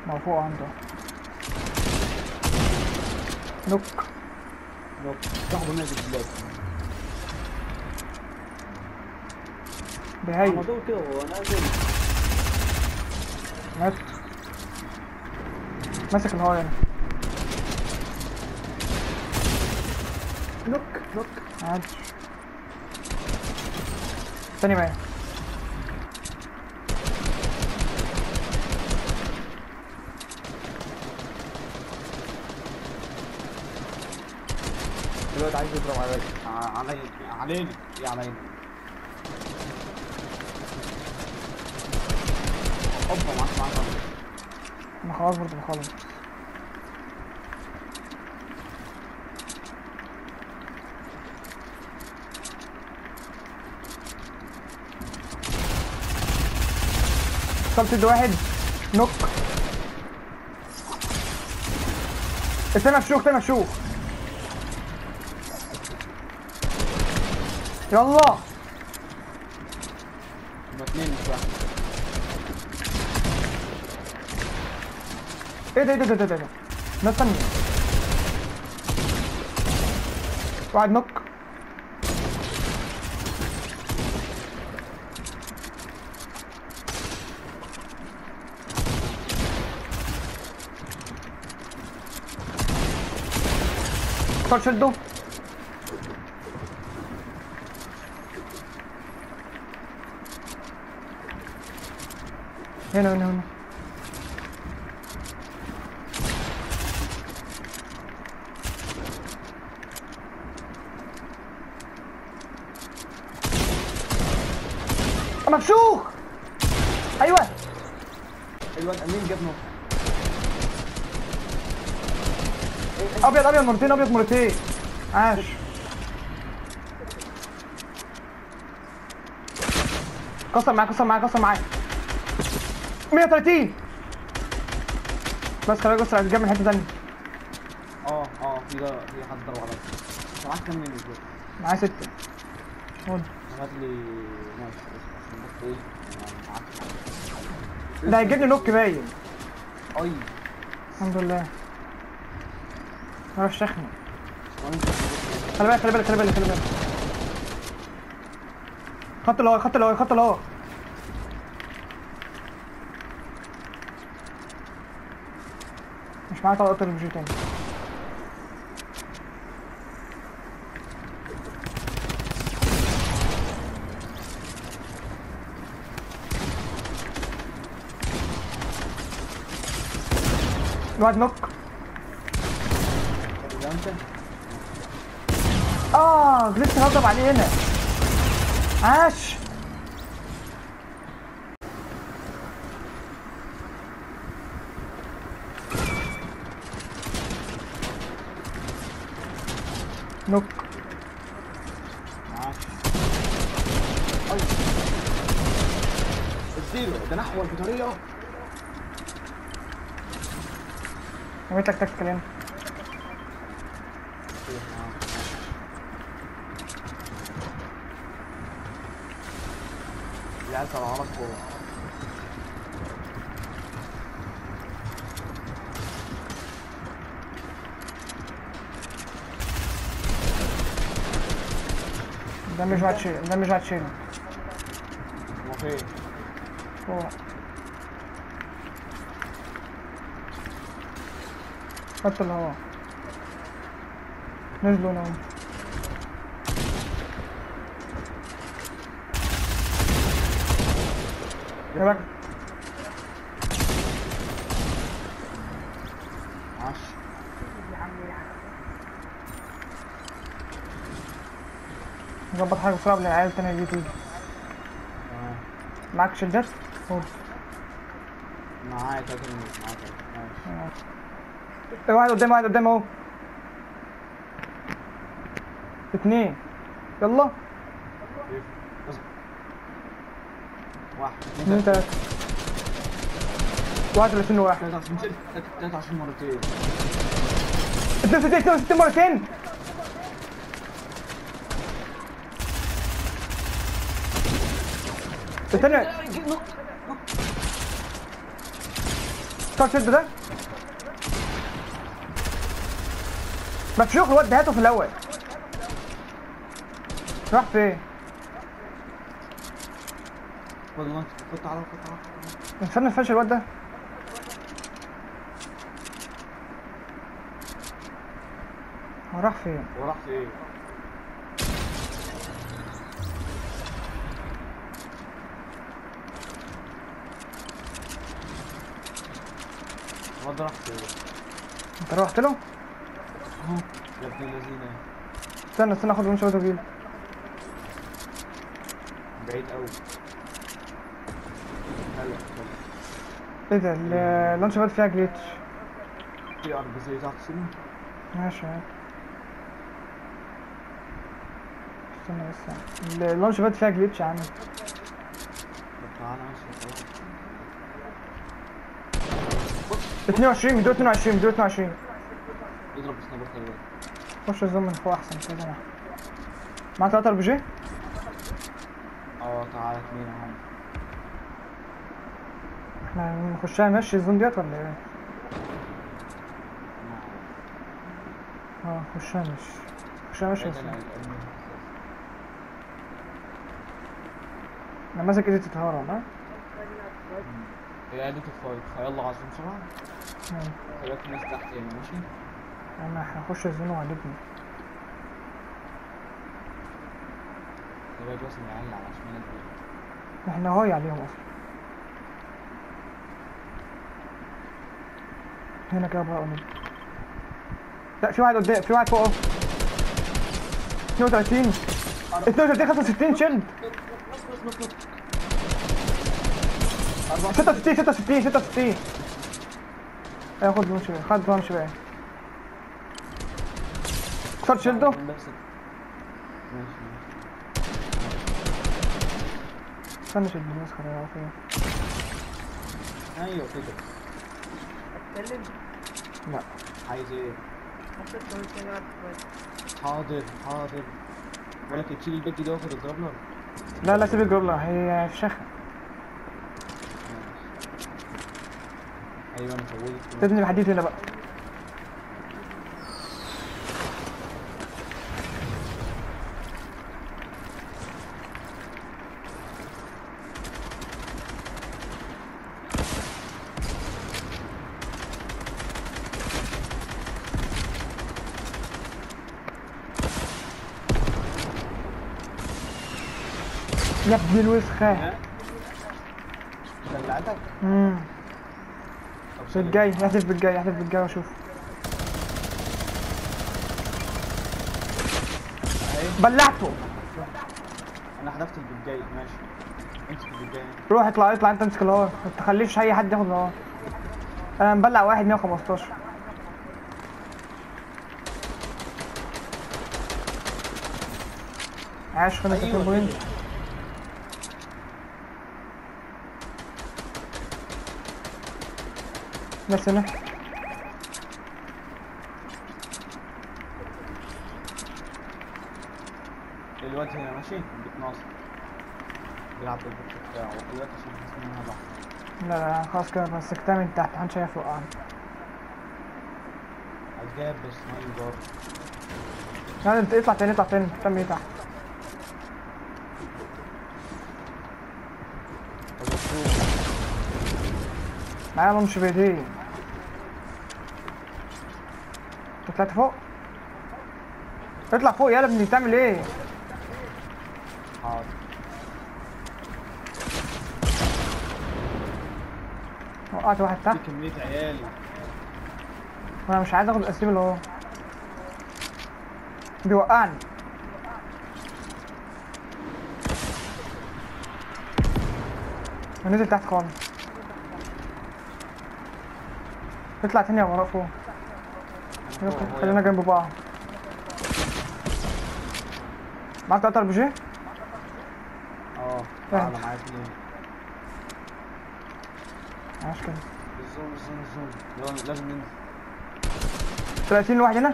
مرفوع عنده نوك نوك تاخده نازل بلاد بهي على طول كده هو نازل مات ماسك الهواي انا نوك نوك عادي تاني معايا دلوقتي عايز يضرب علي علي علينا ايه علينا اوبا معاك معاك انا خلاص برضه بخلص وصلت واحد نوك التاني مفشوخ تاني مفشوخ يلا هما اتنين مش واحد ايه ده ايه ده ايه ده ايه ده ناس تانية واحد نوك اختار شده هنا هنا هنا مفشوخ ايوه الواد امين جاب نوك ابيض ابيض مرتين ابيض مرتين عاش كسر معاك كسر معاك كسر معاك 130 بس خليك بس جاب من حته ثانيه اه اه في ده في حد ضرب عليا انت معاك كام مني دلوقتي؟ معايا ستة خد هات لي ماشي عشان بس ايه أنا معاك ده هيجيب لي نوك باين اي الحمد لله انا رشخني وانت خلي بالك خلي بالك خلي بالك خلي بالك خط اللي هو خط اللي هو خط اللي هو مش معايا طلقات الرجي تاني الواحد نوك ده انت اه غلطت هضرب عليه هنا عاش نوك معاك اي اديله ده نحو البطاريه رميت لك تكتيكال هنا العيال طلعوا لك فوق ده مش هتشيل ده مش هتشيل هو فين؟ فوق خدت اللي هو نزلوا هنا اهو. يا بك عاش نظبط حاجة بسرعة قبل العيال التانية دي تيجي تمام معاك شدات؟ خد معايا تلاتة مينيت معايا تلاتة ماشي في واحد قدام واحد قدام اهو اتنين يلا اصبر. واحد اتنين اتنين تلاتة واحد ولا واحد تلاتة عشان تلاتة عشان مرتين اتنين وستين اتنين وستين مرتين التانية ستار شد ده مفشوخ الواد ده هاته في الاول راح فين خد لانش خد تعالى خد تعالى استنى نفش الواد ده هو راح فين هو راح فين؟ الواد ده راح فين؟ انت رحت له اهو يا ابن الذين استنى استنى اخد ونش واجيب بعيد قوي هلا ايه ده ال- اللانش باد فيها جليتش في ار بي زي تحت سنة ماشي عادي. استنى بس ال- اللانش باد فيها جليتش يا عم طب تعالى ماشي خلاص 22 مدير 22 مدير 22 اضرب سنايبر خلي خش الزوم من فوق احسن كده انا معاك 3 ار بي جي اه تعالى اتنين اهو احنا نخشها ماشي الزون ديت ولا ايه؟ اه خشها ماشي خشها ماشي بس بعيد عن الأمن. انا ماسك ايدي تتهرب ها؟ هي عدة الفايت فيلا عاصم بسرعة مم. خليك ناس تحت هنا ماشي انا هخش الزون وعجبني خليك بس نعلي على شمالك دي. احنا هاي عليهم اصلا هنا كده بقى قليل لا في واحد قدام في واحد فوق اهو 32 32 65 شيلد 66 66 66 هياخد لون شوية خد لون شوية كسرت شيلده بس ماشي استنى شيلد الناس خلينا فين ايوه كده اتكلم لا عايز ايه حطيت له تاني واحد كويس حاضر حاضر بقولك تشيل الباك ده واخد الضرب نار لا لا سيب الجرلة هي فشخة ايوه انا فوتت تبني بحديد هنا بقى يا ابن الوسخة دلعتك امم طب سلم. بالجاي احذف بالجاي احذف بالجاي واشوف اهي بلعته انا حذفت البجاي ماشي امسك البجاي روح اطلع اطلع انت امسك الهار ما تخليش اي حد ياخد الهار انا مبلع واحد 115 عاش خد انت أيوة بوينت كده. بس هنا الواد هنا ماشي بيتناصر بيلعب بالبوكس بتاعه دلوقتي عشان حاسس ان انا بحر لا لا خلاص كده مسكتها من تحت محدش شايف وقعني عجاب بس نايم لا انت اطلع تاني اطلع تاني تعمل ايه تحت معايا لونش بايديه انت طلعت فوق اطلع فوق يلا ابني بتعمل ايه حاضر وقعت واحد تحت في كمية عيالي وانا مش عايز اخد الاسيب اللي هو بيوقعني ونزل تحت خالص اطلع تاني يا وراء فوق أنا فوق أهو خلينا يلا. جنب بعض معاك تلاتة ار بي جي اه تعالى معايا اتنين عاش كده الزوم الزوم الزوم يلا لازم ننزل 30 لواحد هنا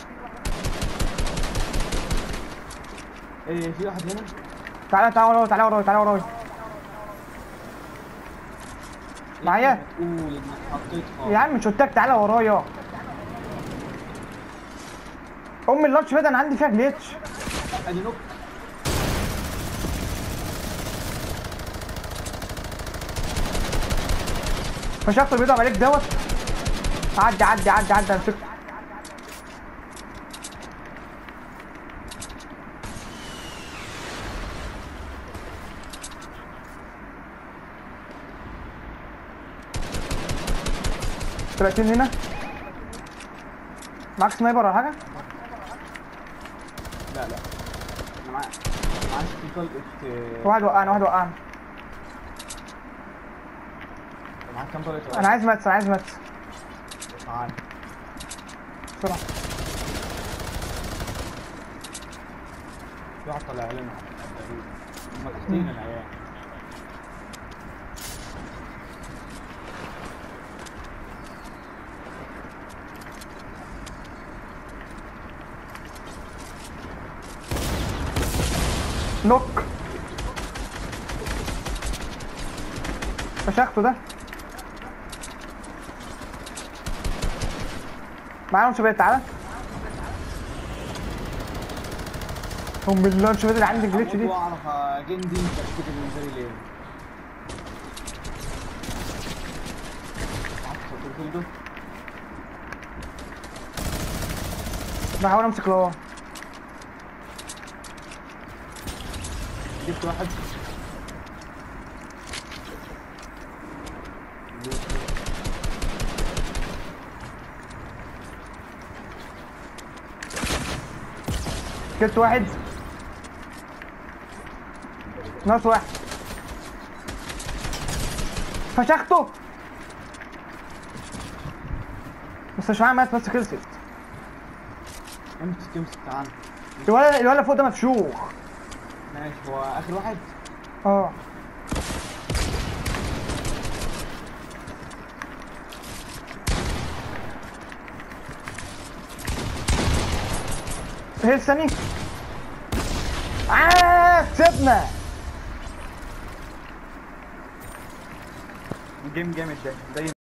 ايه في واحد هنا تعالى تعالى ورايا تعالى ورايا تعالى ورايا معايا؟ تقول انك حطيتها يا عم مش قلت لك تعالى ورايا ام اللانش باد انا عندي فيها جليتش ادي نوك فشفت اللي بيضرب عليك دوت عدي عدي عدي عدي امسكه تلاتين هنا معاك سنايبر ولا حاجة؟ لا لا انا معايا معايا في طلقة واحد وقعنا واحد وقعنا معاك كام طلقة انا عايز ماتس انا عايز ماتس تعال بسرعة في واحد طالع لنا تقريبا هم تحتين العيال نوك فشخته ده معاهم شباب تعالى هم بالله شباب اللي عندي الجليتش دي هموت واعرف جندي انت بتفتكر بالنسبه لي ليه؟ عارف التليفون ده؟ بحاول امسك لو جبت واحد جبت واحد ناقص واحد فشخته بس مش معايا مات بس خلصت امسك امسك تعال الولد الولد فوق ده مفشوخ ماشي هو اخر واحد اه هي الثاني آه كسبنا جيم جامد ده زي